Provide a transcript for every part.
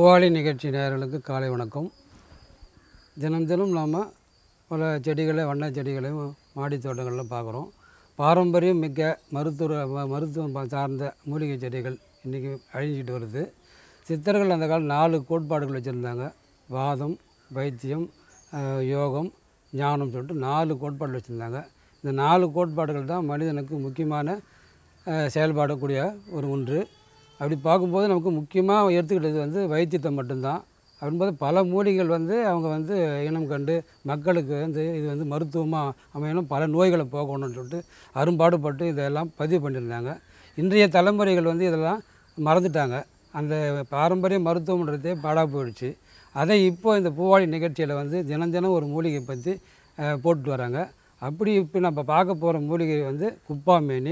பூவாளி நிகழ்ச்சி நேயர்களுக்கு காலை வணக்கம் தினம் தினம் நாம் பல செடிகளை வண்ண செடிகளையும் மாடி தோட்டங்களில் பார்க்குறோம் பாரம்பரியம் மிக்க மருத்துவ ம- மருத்துவம் பா- சார்ந்த மூலிகை செடிகள் இன்றைக்கி அழிஞ்சிட்டு வருது சித்தர்கள் அந்த காலம் நாலு கோட்பாடுகள் வச்சுருந்தாங்க வாதம் வைத்தியம் அஹ், யோகம் ஞானம் சொல்லிட்டு நாலு கோட்பாடு வச்சுருந்தாங்க இந்த நாலு கோட்பாடுகள் தான் மனிதனுக்கு முக்கியமான அஹ், செயல்பாடக்கூடிய ஒரு ஒன்று அப்படி பார்க்கும்போது நமக்கு முக்கியமாக எடுத்துக்கிட்டது வந்து வைத்தியத்தை மட்டும்தான் அப்படின்போது பல மூலிகைகள் வந்து அவங்க வந்து இனம் கண்டு மக்களுக்கு வந்து இது வந்து மருத்துவமாக அமையணும் பல நோய்களை போகணும்னு சொல்லிட்டு அரும்பாடுபட்டு இதெல்லாம் பதிவு பண்ணியிருந்தாங்க இன்றைய தலைமுறைகள் வந்து இதெல்லாம் மறந்துட்டாங்க அந்த பாரம்பரிய மருத்துவம்ன்றதே பாடாக போயிடுச்சு அதை இப்போ இந்த பூவாளி நிகழ்ச்சியில் வந்து தினம் தினம் ஒரு மூலிகை பற்றி அஹ், போட்டு வராங்க அப்படி இப்போ நம்ம பார்க்க போகிற மூலிகை வந்து குப்பாமேனி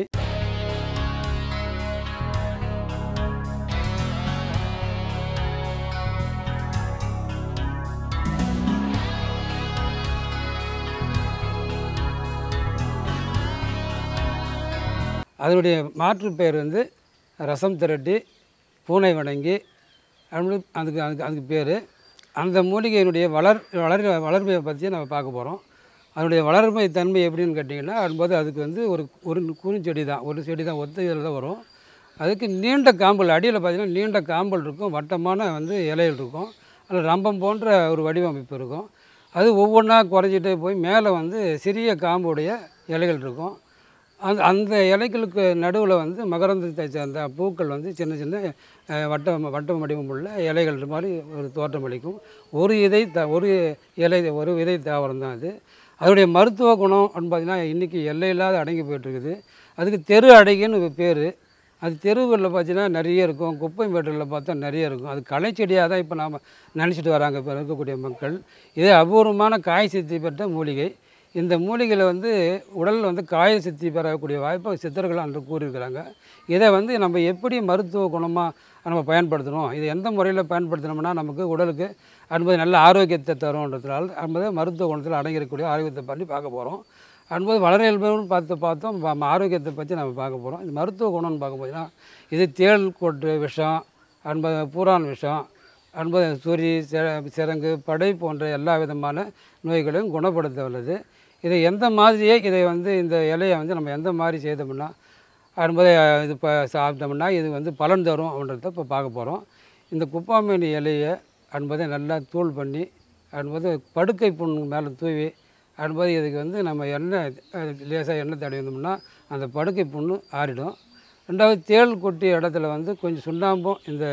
அதனுடைய மாற்று பெயர் வந்து ரசம் திரட்டி பூனை வணங்கி அப்படி அதுக்கு அதுக்கு அதுக்கு பேர் அந்த மூலிகையினுடைய வளர் வளர் வளர்மையை பற்றி நம்ம பார்க்க போகிறோம் அதனுடைய வளர்மை தன்மை எப்படின்னு கேட்டிங்கன்னா அதுபோது அதுக்கு வந்து ஒரு ஒரு குறுஞ்செடி தான் ஒரு செடி தான் ஒத்த இதில் தான் வரும் அதுக்கு நீண்ட காம்பல் அடியில் பார்த்தீங்கன்னா நீண்ட காம்பல் இருக்கும் வட்டமான வந்து இலைகள் இருக்கும் அதில் ரம்பம் போன்ற ஒரு வடிவமைப்பு இருக்கும் அது ஒவ்வொன்றா குறைஞ்சிட்டே போய் மேலே வந்து சிறிய காம்புடைய இலைகள் இருக்கும் அந்த அந்த இலைகளுக்கு நடுவில் வந்து மகரந்தத்தை சேர்ந்த பூக்கள் வந்து சின்ன சின்ன அஹ், வட்டம் வட்டம் வடிவம் உள்ள இலைகள் மாதிரி ஒரு தோற்றம் அளிக்கும் ஒரு இதை த ஒரு இலை ஒரு விதை தாவரம் தான் அது அதனுடைய மருத்துவ குணம் அப்படின்னு பார்த்தீங்கன்னா இன்றைக்கி எல்லையில்லாத அடங்கி போயிட்டுருக்குது அதுக்கு தெரு அடைகின்னு பேர் அது தெருவுகளில் பார்த்தீங்கன்னா நிறைய இருக்கும் குப்பை மேட்டுகளில் பார்த்தா நிறைய இருக்கும் அது களைச்செடியாக தான் இப்போ நாம் நினச்சிட்டு வராங்க இப்போ இருக்கக்கூடிய மக்கள் இது அபூர்வமான காய் சக்தி பெற்ற மூலிகை இந்த மூலிகையில் வந்து உடல் வந்து காய சக்தி பெறக்கூடிய வாய்ப்பை சித்தர்கள் அன்று கூறியிருக்கிறாங்க இதை வந்து நம்ம எப்படி மருத்துவ குணமாக நம்ம பயன்படுத்தணும் இது எந்த முறையில் பயன்படுத்தினோம்னா நமக்கு உடலுக்கு என்பது நல்ல ஆரோக்கியத்தை தரும்ன்றதுனால என்பது மருத்துவ குணத்தில் அடங்கியிருக்கக்கூடிய ஆரோக்கியத்தை பற்றி பார்க்க போகிறோம் அன்பது வளர இயல்புன்னு பார்த்து பார்த்தோம் ம- ஆரோக்கியத்தை பற்றி நம்ம பார்க்க போகிறோம் இந்த மருத்துவ குணம்னு பார்க்கும்போதுனா இது தேள் கொட்டு விஷம் அன்பது பூரான் விஷம் அன்பது சொறி சிர- சிரங்கு படை போன்ற எல்லா விதமான நோய்களையும் குணப்படுத்த வல்லது இதை எந்த மாதிரியே இதை வந்து இந்த இலையை வந்து நம்ம எந்த மாதிரி செய்தோம்னா அன்பதை இது இப்போ சாப்பிட்டோம்னா இது வந்து பலன் தரும் அப்படின்றத இப்போ பார்க்க போகிறோம் இந்த குப்பாமேனி இலையை அன்பதை நல்லா தூள் பண்ணி அன்பது படுக்கை புண் மேலே தூவி அன்பது இதுக்கு வந்து நம்ம எண்ணெய் லேசாக எண்ணெய் தடவி வந்தோம்னா அந்த படுக்கை புண்ணு ஆறிடும் ரெண்டாவது தேள் கொட்டிய இடத்துல வந்து கொஞ்சம் சுண்ணாம்பும் இந்த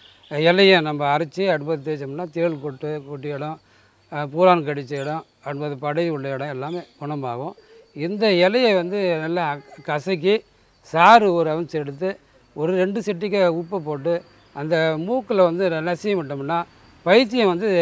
இலையை நம்ம அரைச்சி அடுப்பது தேய்ச்சோம்னா தேள் கொட்டு கொட்டிய இடம் அஹ், பூரான் கடித்த இடம் அடுப்பது படை உள்ள இடம் எல்லாமே குணமாகும் இந்த இலையை வந்து நல்லா கசக்கி சாறு ஒரு அவுன்ஸ் எடுத்து ஒரு ரெண்டு செட்டிக்க உப்பு போட்டு அந்த மூக்கில் வந்து நசிய விட்டோம்னா பைத்தியம் வந்து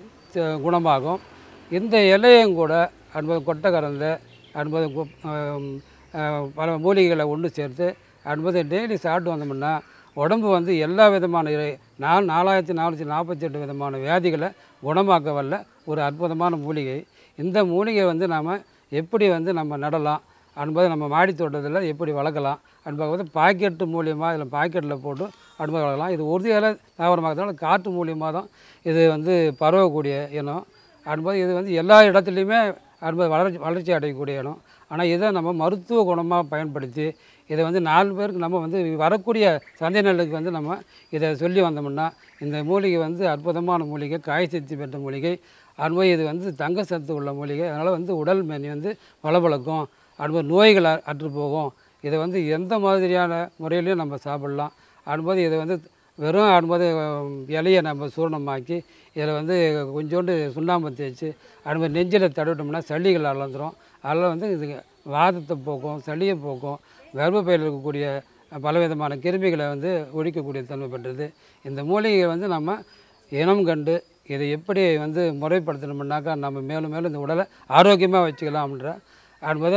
த- குணமாகும் இந்த இலையும் கூட அன்பது கொட்டை கறந்த அன்பது கு- ஆம், ஆ, பல மூலிகைகளை ஒன்று சேர்த்து அன்பது டெய்லி சாப்பிட்டு வந்தோம்னா உடம்பு வந்து எல்லா விதமான இறை- நான் நாலாயிரத்தி நானூற்றி நாற்பத்தெட்டு விதமான வியாதிகளை குணமாக்க வல்ல ஒரு அற்புதமான மூலிகை இந்த மூலிகை வந்து நாம் எப்படி வந்து நம்ம நடலாம் என்பதை நம்ம மாடி தோட்டத்தில் எப்படி வளர்க்கலாம் என்பதை வந்து பாக்கெட்டு மூலியமாக இதில் பாக்கெட்டில் போட்டு அனுபவம் வளர்க்கலாம் இது உறுதியான தாவரமாக இருந்தாலும் காற்று மூலியமாக தான் இது வந்து பரவக்கூடிய இனம் என்பது இது வந்து எல்லா இடத்துலையுமே என்பது வளர்ச்சி வளர்ச்சி அடையக்கூடிய இடம் ஆனால் இதை நம்ம மருத்துவ குணமாக பயன்படுத்தி இதை வந்து நாலு பேருக்கு நம்ம வந்து வரக்கூடிய சந்தையினருக்கு வந்து நம்ம இதை சொல்லி வந்தோம்னா இந்த மூலிகை வந்து அற்புதமான மூலிகை காய் சக்தி பெற்ற மூலிகை அன்பது இது வந்து தங்க சத்து உள்ள மூலிகை அதனால் வந்து உடல் மேனி வந்து பளபளக்கும் அன்பது நோய்கள் அ- அற்று போகும் இதை வந்து எந்த மாதிரியான முறையிலையும் நம்ம சாப்பிடலாம் அன்பது இதை வந்து வெறும் அன்பது இலையை நம்ம சூரணமாக்கி இதில் வந்து கொஞ்சோண்டு சுண்ணாம்பு தேய்ச்சி அன்பது நெஞ்சில் தடவிட்டோம்னா சளிகள் அளந்துரும் அதில் வந்து இது வாதத்தை போக்கும் சளியை போக்கும் கர்ப்பப்பையில் இருக்கக்கூடிய பலவிதமான கிருமிகளை வந்து ஒழிக்கக்கூடிய தன்மை பெற்றது இந்த மூலிகையை வந்து நம்ம இனம் கண்டு இதை எப்படி வந்து முறைப்படுத்தணும்னாக்கா நம்ம மேலும் மேலும் இந்த உடலை ஆரோக்கியமாக வச்சுக்கலாம்ன்ற என்பதை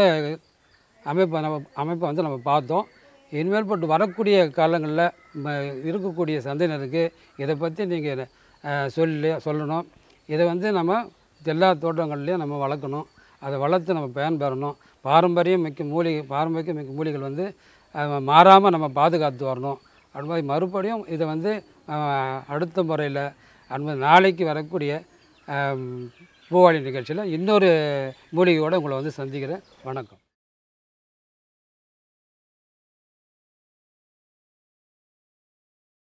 அமைப்பை நம்ம அமைப்பை வந்து நம்ம பார்த்தோம் இனிமேல் பட்டு வரக்கூடிய காலங்களில் ம- இருக்கக்கூடிய சந்தையினருக்கு இதை பற்றி நீங்கள் சொல்லி சொல்லணும் இதை வந்து நம்ம எல்லா தோட்டங்கள்லையும் நம்ம வளர்க்கணும் அதை வளர்த்து நம்ம பயன்பெறணும் பாரம்பரியம் மிக்க மூலிகை பாரம்பரிய மிக்க மூலிகைகள் வந்து மாறாமல் நம்ம பாதுகாத்து வரணும் அது மாதிரி மறுபடியும் இதை வந்து ஆஹ், அடுத்த முறையில் அது நாளைக்கு வரக்கூடிய ஆம், பூவாளி நிகழ்ச்சியில் இன்னொரு மூலிகையோடு உங்களை வந்து சந்திக்கிறேன் வணக்கம்